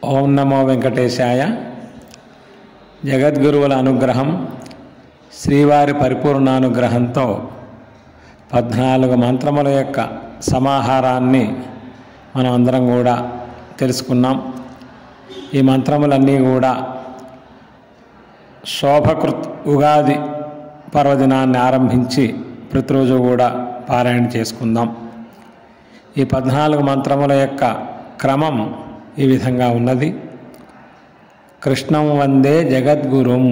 ఓం నమో వెంకటేశాయ జగద్గురువుల అనుగ్రహం శ్రీవారి పరిపూర్ణానుగ్రహంతో పద్నాలుగు మంత్రముల యొక్క సమాహారాన్ని మనం అందరం కూడా తెలుసుకున్నాం ఈ మంత్రములన్నీ కూడా శోభకృత్ ఉగాది పర్వదినాన్ని ఆరంభించి ప్రతిరోజు కూడా పారాయణ చేసుకుందాం ఈ పద్నాలుగు మంత్రముల యొక్క క్రమం ఈ విధంగా ఉన్నది కృష్ణం వందే జగద్గురుం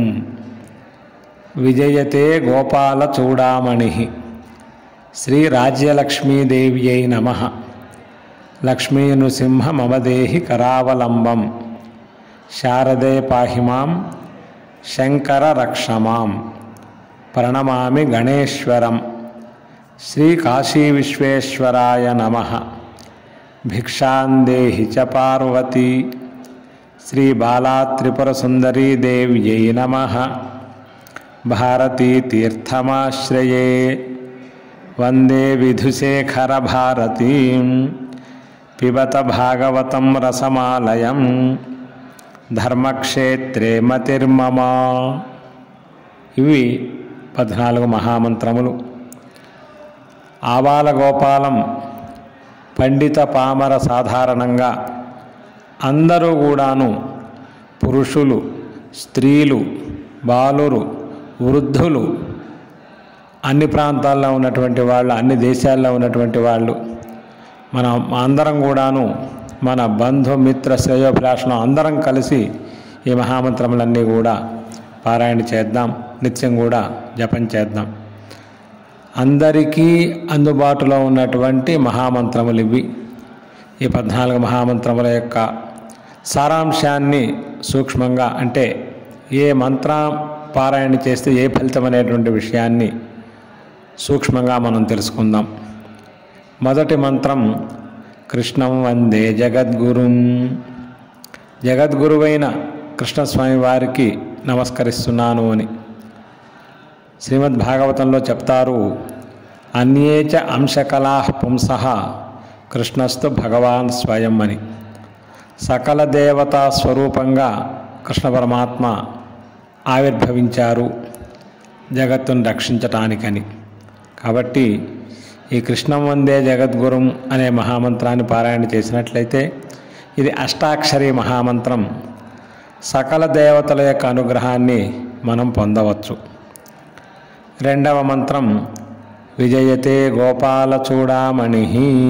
విజయతే గోపాల చూడామణి శ్రీ రాజ్యలక్ష్మీదేవ్యై నమ లక్ష్మీ నృసింహ మమదేహి కరావలంబం శారదే పాహిమాం శంకర రక్షమాం ప్రణమామి గణేశ్వరం శ్రీ కాశీ విశ్వేశ్వరాయ నమ భిక్షాందేహి చ పార్వతీ శ్రీ బాలా త్రిపుర సుందరీ దేవ్యై నమ భారతీ తీర్థమాశ్రయే వందే విధుశేఖర భారతీం పిబత భాగవతం రసమాలయం ధర్మక్షేత్రే మతిర్మమ ఇవి పద్నాలుగు మహామంత్రములు ఆబాల గోపాలం పండిత పామర సాధారణంగా అందరూ కూడాను పురుషులు స్త్రీలు బాలురు వృద్ధులు అన్ని ప్రాంతాల్లో ఉన్నటువంటి వాళ్ళు అన్ని దేశాల్లో ఉన్నటువంటి వాళ్ళు మనం అందరం కూడాను మన బంధుమిత్ర శ్రేయోభిలాషణం అందరం కలిసి ఈ మహామంత్రములన్నీ కూడా పారాయణ చేద్దాం నిత్యం కూడా జపం చేద్దాం అందరికీ అందుబాటులో ఉన్నటువంటి మహామంత్రములు ఇవి ఈ పద్నాలుగు మహామంత్రముల యొక్క సారాంశాన్ని సూక్ష్మంగా అంటే ఏ మంత్ర పారాయణ చేస్తే ఏ ఫలితం అనేటువంటి విషయాన్ని సూక్ష్మంగా మనం తెలుసుకుందాం మొదటి మంత్రం కృష్ణం వందే జగద్గురుం జగద్గురువైన కృష్ణస్వామి వారికి నమస్కరిస్తున్నాను అని శ్రీమద్ భాగవతంలో చెప్తారు అన్యేచ అంశకళా పుంస కృష్ణస్తు భగవాన్ స్వయం అని సకల దేవతా స్వరూపంగా కృష్ణ పరమాత్మ ఆవిర్భవించారు జగత్తును రక్షించటానికని కాబట్టి ఈ కృష్ణం వందే జగద్గురుం అనే మహామంత్రాన్ని పారాయణ చేసినట్లయితే ఇది అష్టాక్షరి మహామంత్రం సకల దేవతల యొక్క అనుగ్రహాన్ని మనం పొందవచ్చు రెండవ మంత్రం విజయతే గోపాల చూడామణి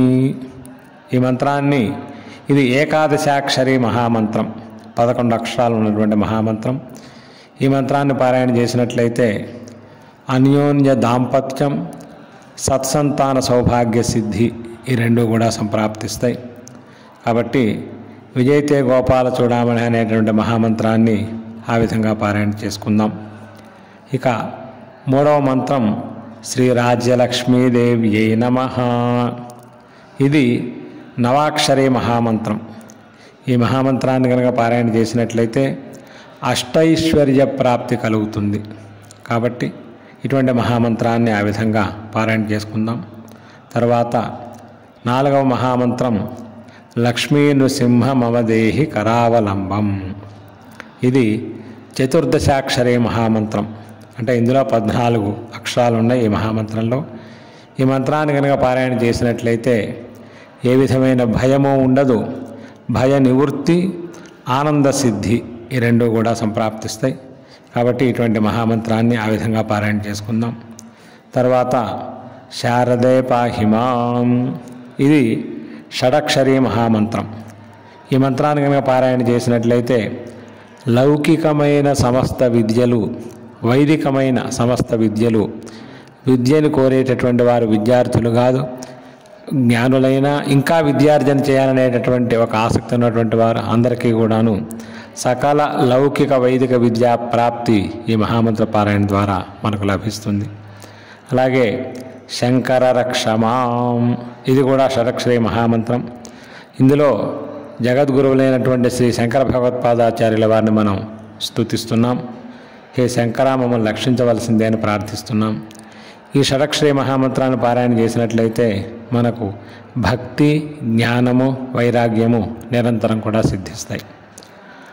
ఈ మంత్రాన్ని ఇది ఏకాదశాక్షరి మహామంత్రం పదకొండు అక్షరాలు ఉన్నటువంటి మహామంత్రం ఈ మంత్రాన్ని పారాయణ చేసినట్లయితే అన్యోన్య దాంపత్యం సత్సంతాన సౌభాగ్య సిద్ధి ఈ రెండు కూడా సంప్రాప్తిస్తాయి కాబట్టి విజయతే గోపాల చూడామణి అనేటువంటి మహామంత్రాన్ని ఆ విధంగా పారాయణ చేసుకుందాం ఇక మూడవ మంత్రం శ్రీ రాజ్యలక్ష్మీదేవ్యై నమ ఇది నవాక్షరి మహామంత్రం ఈ మహామంత్రాన్ని కనుక పారాయణ చేసినట్లయితే అష్టైశ్వర్య ప్రాప్తి కలుగుతుంది కాబట్టి ఇటువంటి మహామంత్రాన్ని ఆ విధంగా పారాయణ చేసుకుందాం తర్వాత నాలుగవ మహామంత్రం లక్ష్మీ నృసింహ మమదేహి కరావలంబం ఇది చతుర్దశాక్షరి మహామంత్రం అంటే ఇందులో పద్నాలుగు అక్షరాలు ఉన్నాయి ఈ మహామంత్రంలో ఈ మంత్రాన్ని కనుక పారాయణ చేసినట్లయితే ఏ విధమైన భయము ఉండదు భయ నివృత్తి ఆనంద సిద్ధి ఈ రెండు కూడా సంప్రాప్తిస్తాయి కాబట్టి ఇటువంటి మహామంత్రాన్ని ఆ విధంగా పారాయణ చేసుకుందాం తర్వాత శారదే పాహిమాం ఇది షడక్షరి మహామంత్రం ఈ మంత్రాన్ని కనుక పారాయణ చేసినట్లయితే లౌకికమైన సమస్త విద్యలు వైదికమైన సమస్త విద్యలు విద్యను కోరేటటువంటి వారు విద్యార్థులు కాదు జ్ఞానులైన ఇంకా విద్యార్జన చేయాలనేటటువంటి ఒక ఆసక్తి ఉన్నటువంటి వారు అందరికీ కూడాను సకల లౌకిక వైదిక విద్యా ప్రాప్తి ఈ మహామంత్ర పారాయణ ద్వారా మనకు లభిస్తుంది అలాగే శంకర రక్షమాం ఇది కూడా షడక్షరి మహామంత్రం ఇందులో జగద్గురువులైనటువంటి శ్రీ శంకర భగవత్పాదాచార్యుల వారిని మనం స్తుతిస్తున్నాం హే శంకర మమ్మల్ని రక్షించవలసిందే అని ప్రార్థిస్తున్నాం ఈ షడక్షరి మహామంత్రాన్ని పారాయణ చేసినట్లయితే మనకు భక్తి జ్ఞానము వైరాగ్యము నిరంతరం కూడా సిద్ధిస్తాయి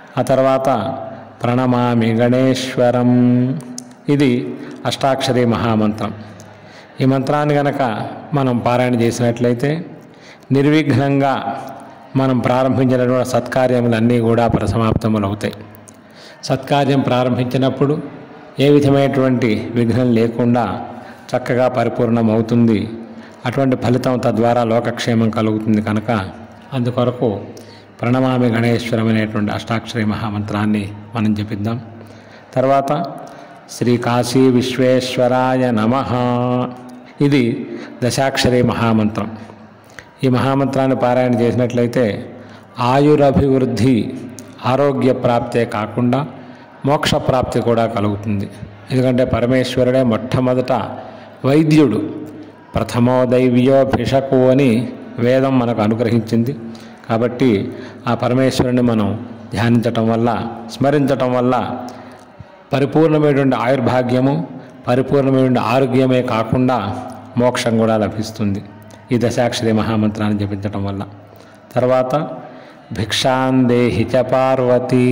ఆ తర్వాత ప్రణమామి గణేశ్వరం ఇది అష్టాక్షరి మహామంత్రం ఈ మంత్రాన్ని గనక మనం పారాయణ చేసినట్లయితే నిర్విఘ్నంగా మనం ప్రారంభించినటువంటి సత్కార్యములన్నీ కూడా పరిసమాప్తములు అవుతాయి సత్కార్యం ప్రారంభించినప్పుడు ఏ విధమైనటువంటి విఘ్నం లేకుండా చక్కగా పరిపూర్ణమవుతుంది అటువంటి ఫలితం తద్వారా లోకక్షేమం కలుగుతుంది కనుక అందుకొరకు ప్రణమామి గణేశ్వరం అనేటువంటి అష్టాక్షరి మహామంత్రాన్ని మనం జపిద్దాం తర్వాత శ్రీ కాశీ విశ్వేశ్వరాయ నమ ఇది దశాక్షరి మహామంత్రం ఈ మహామంత్రాన్ని పారాయణ చేసినట్లయితే ఆయురభివృద్ధి ఆరోగ్య ప్రాప్తే కాకుండా మోక్ష ప్రాప్తి కూడా కలుగుతుంది ఎందుకంటే పరమేశ్వరుడే మొట్టమొదట వైద్యుడు ప్రథమో దైవ్యో భిషకు అని వేదం మనకు అనుగ్రహించింది కాబట్టి ఆ పరమేశ్వరుని మనం ధ్యానించటం వల్ల స్మరించటం వల్ల పరిపూర్ణమైనటువంటి ఆయుర్భాగ్యము పరిపూర్ణమైనటువంటి ఆరోగ్యమే కాకుండా మోక్షం కూడా లభిస్తుంది ఈ దశాక్షరి మహామంత్రాన్ని జపించటం వల్ల తర్వాత భిక్షాందేహి చ పార్వతీ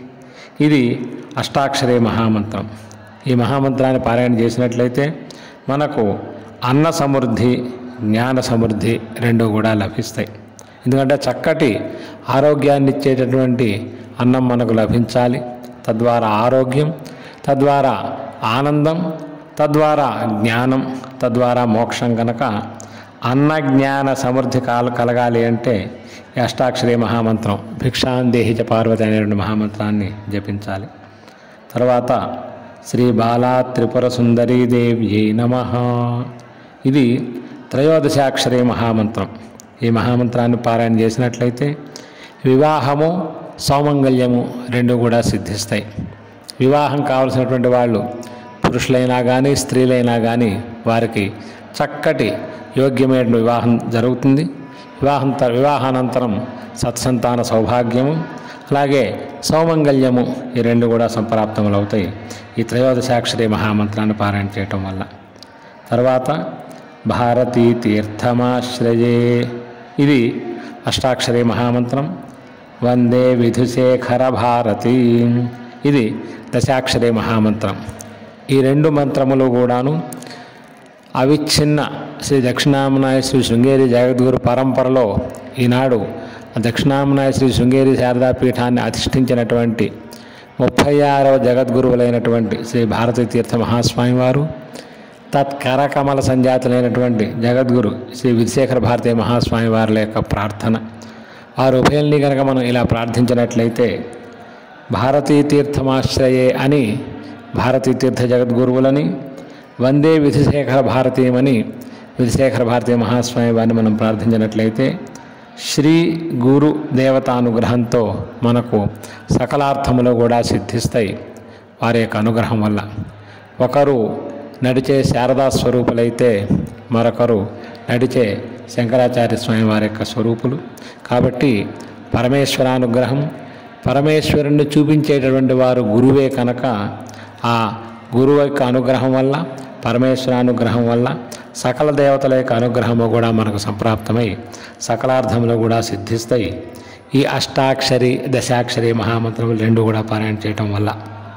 ఇది అష్టాక్షరి మహామంత్రం ఈ మహామంత్రాన్ని పారాయణ చేసినట్లయితే మనకు అన్న సమృద్ధి జ్ఞాన సమృద్ధి రెండు కూడా లభిస్తాయి ఎందుకంటే చక్కటి ఆరోగ్యాన్ని ఇచ్చేటటువంటి అన్నం మనకు లభించాలి తద్వారా ఆరోగ్యం తద్వారా ఆనందం తద్వారా జ్ఞానం తద్వారా మోక్షం కనుక అన్న జ్ఞాన సమృద్ధి కాల కలగాలి అంటే ఈ అష్టాక్షరి మహామంత్రం భిక్షాందేహిచ పార్వతి అనేటువంటి మహామంత్రాన్ని జపించాలి తర్వాత శ్రీ బాలా త్రిపుర సుందరీ దేవ్యై నమ ఇది త్రయోదశాక్షరి మహామంత్రం ఈ మహామంత్రాన్ని పారాయణ చేసినట్లయితే వివాహము సౌమంగల్యము రెండు కూడా సిద్ధిస్తాయి వివాహం కావలసినటువంటి వాళ్ళు పురుషులైనా కానీ స్త్రీలైనా కానీ వారికి చక్కటి యోగ్యమైన వివాహం జరుగుతుంది వివాహం త వివాహానంతరం సత్సంతాన సౌభాగ్యము అలాగే సౌమంగల్యము ఈ రెండు కూడా సంప్రాప్తములు అవుతాయి ఈ త్రయోదశాక్షరి మహామంత్రాన్ని పారాయణ చేయటం వల్ల తర్వాత భారతీ తీర్థమాశ్రయే ఇది అష్టాక్షరి మహామంత్రం వందే విధుశేఖర భారతి ఇది దశాక్షరి మహామంత్రం ఈ రెండు మంత్రములు కూడాను అవిచ్ఛిన్న శ్రీ దక్షిణామనాయ శ్రీ శృంగేరి జగద్గురు పరంపరలో ఈనాడు ఆ దక్షిణామనాయ శ్రీ శృంగేరి శారదా పీఠాన్ని అధిష్ఠించినటువంటి ముప్పై ఆరవ జగద్గురువులైనటువంటి శ్రీ భారతీ తీర్థ మహాస్వామి వారు తత్కరకమల సంజాతులైనటువంటి జగద్గురు శ్రీ విధుశేఖర భారతీయ మహాస్వామి వారి యొక్క ప్రార్థన వారు ఉభయల్ని కనుక మనం ఇలా ప్రార్థించినట్లయితే భారతీ తీర్థమాశ్రయే అని భారతీ తీర్థ జగద్గురువులని వందే విధుశేఖర భారతీయమని విధుశేఖర భారతీయ మహాస్వామి వారిని మనం ప్రార్థించినట్లయితే శ్రీ గురు దేవతానుగ్రహంతో మనకు సకలార్థములు కూడా సిద్ధిస్తాయి వారి యొక్క అనుగ్రహం వల్ల ఒకరు నడిచే శారదా స్వరూపులైతే మరొకరు నడిచే శంకరాచార్య స్వామి వారి యొక్క స్వరూపులు కాబట్టి పరమేశ్వరానుగ్రహం పరమేశ్వరుణ్ణి చూపించేటటువంటి వారు గురువే కనుక ఆ గురువు యొక్క అనుగ్రహం వల్ల పరమేశ్వరానుగ్రహం వల్ల సకల దేవతల యొక్క అనుగ్రహము కూడా మనకు సంప్రాప్తమై సకలార్థములు కూడా సిద్ధిస్తాయి ఈ అష్టాక్షరి దశాక్షరి మహామంత్రములు రెండు కూడా పారాయణ చేయటం వల్ల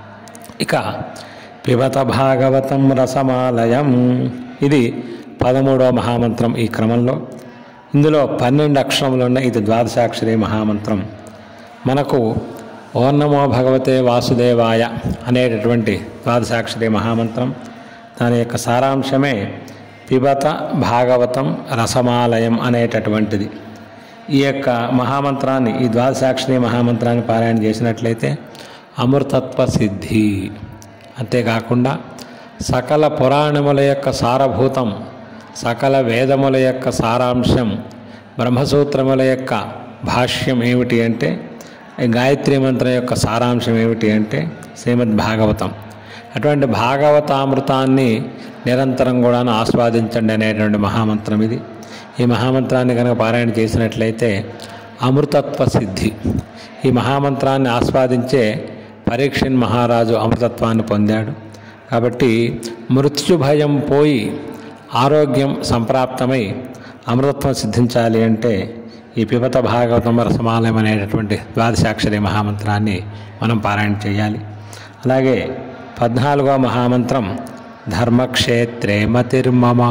ఇక పిబత భాగవతం రసమాలయం ఇది పదమూడవ మహామంత్రం ఈ క్రమంలో ఇందులో పన్నెండు అక్షరములు ఉన్న ఇది ద్వాదశాక్షరి మహామంత్రం మనకు ఓం నమో భగవతే వాసుదేవాయ అనేటటువంటి ద్వాదశాక్షరి మహామంత్రం దాని యొక్క సారాంశమే పిబత భాగవతం రసమాలయం అనేటటువంటిది ఈ యొక్క మహామంత్రాన్ని ఈ ద్వాదశాక్షరి మహామంత్రాన్ని పారాయణ చేసినట్లయితే అమృతత్వ సిద్ధి అంతేకాకుండా సకల పురాణముల యొక్క సారభూతం సకల వేదముల యొక్క సారాంశం బ్రహ్మసూత్రముల యొక్క భాష్యం ఏమిటి అంటే ఈ గాయత్రి మంత్రం యొక్క సారాంశం ఏమిటి అంటే శ్రీమద్ భాగవతం అటువంటి భాగవతామృతాన్ని నిరంతరం కూడా ఆస్వాదించండి అనేటువంటి మహామంత్రం ఇది ఈ మహామంత్రాన్ని కనుక పారాయణ చేసినట్లయితే అమృతత్వ సిద్ధి ఈ మహామంత్రాన్ని ఆస్వాదించే పరీక్షణ్ మహారాజు అమృతత్వాన్ని పొందాడు కాబట్టి మృత్యు భయం పోయి ఆరోగ్యం సంప్రాప్తమై అమృతత్వం సిద్ధించాలి అంటే ఈ పిబత భాగవతం రసమాలయం అనేటటువంటి ద్వాదశాక్షరి మహామంత్రాన్ని మనం పారాయణ చేయాలి అలాగే పద్నాలుగో మహామంత్రం ధర్మక్షేత్రే మతిర్మమ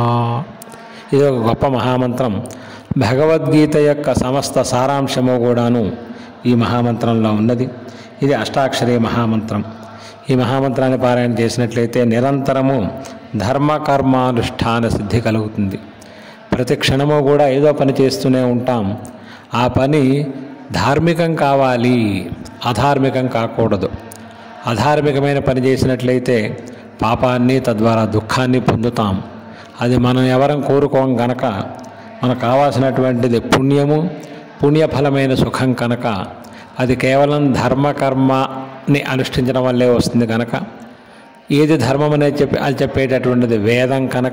ఇది ఒక గొప్ప మహామంత్రం భగవద్గీత యొక్క సమస్త సారాంశము కూడాను ఈ మహామంత్రంలో ఉన్నది ఇది అష్టాక్షరి మహామంత్రం ఈ మహామంత్రాన్ని పారాయణ చేసినట్లయితే నిరంతరము ధర్మ కర్మానుష్ఠాన సిద్ధి కలుగుతుంది ప్రతి క్షణము కూడా ఏదో పని చేస్తూనే ఉంటాం ఆ పని ధార్మికం కావాలి అధార్మికం కాకూడదు అధార్మికమైన పని చేసినట్లయితే పాపాన్ని తద్వారా దుఃఖాన్ని పొందుతాం అది మనం ఎవరం కోరుకోం గనక మనకు కావాల్సినటువంటిది పుణ్యము పుణ్యఫలమైన సుఖం కనుక అది కేవలం ధర్మకర్మని అనుష్ఠించడం వల్లే వస్తుంది కనుక ఏది ధర్మం అనేది చెప్పి అది చెప్పేటటువంటిది వేదం కనుక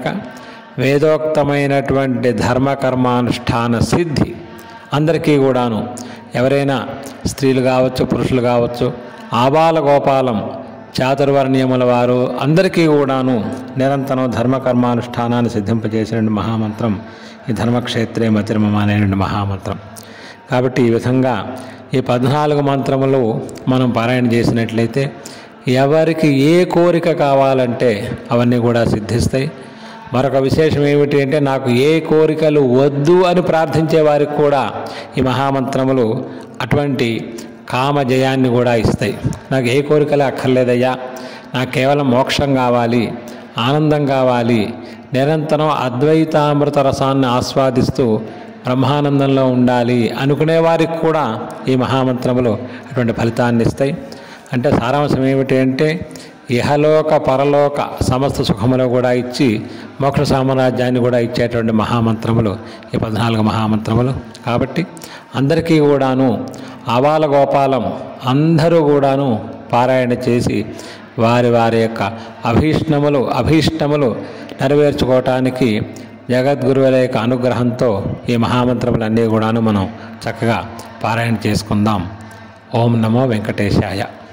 వేదోక్తమైనటువంటి ధర్మకర్మానుష్ఠాన సిద్ధి అందరికీ కూడాను ఎవరైనా స్త్రీలు కావచ్చు పురుషులు కావచ్చు ఆబాల గోపాలం చాతుర్వర్ణ్యముల వారు అందరికీ కూడాను నిరంతరం ధర్మకర్మానుష్ఠానాన్ని సిద్ధింపజేసిన మహామంత్రం ఈ ధర్మక్షేత్రే మతిర్మమ అనేటువంటి మహామంత్రం కాబట్టి ఈ విధంగా ఈ పద్నాలుగు మంత్రములు మనం పారాయణ చేసినట్లయితే ఎవరికి ఏ కోరిక కావాలంటే అవన్నీ కూడా సిద్ధిస్తాయి మరొక విశేషం ఏమిటి అంటే నాకు ఏ కోరికలు వద్దు అని ప్రార్థించే వారికి కూడా ఈ మహామంత్రములు అటువంటి కామ జయాన్ని కూడా ఇస్తాయి నాకు ఏ కోరికలు అక్కర్లేదయ్యా నాకు కేవలం మోక్షం కావాలి ఆనందం కావాలి నిరంతరం అద్వైతామృత రసాన్ని ఆస్వాదిస్తూ బ్రహ్మానందంలో ఉండాలి అనుకునే వారికి కూడా ఈ మహామంత్రములు అటువంటి ఫలితాన్ని ఇస్తాయి అంటే సారాంశం ఏమిటి అంటే ఇహలోక పరలోక సమస్త సుఖములు కూడా ఇచ్చి మోక్ష సామ్రాజ్యాన్ని కూడా ఇచ్చేటువంటి మహామంత్రములు ఈ పద్నాలుగు మహామంత్రములు కాబట్టి అందరికీ కూడాను ఆవాల గోపాలం అందరూ కూడాను పారాయణ చేసి వారి వారి యొక్క అభీష్టములు అభీష్టములు నెరవేర్చుకోవటానికి జగద్గురువుల యొక్క అనుగ్రహంతో ఈ మహామంత్రములన్నీ కూడాను మనం చక్కగా పారాయణ చేసుకుందాం ఓం నమో వెంకటేశాయ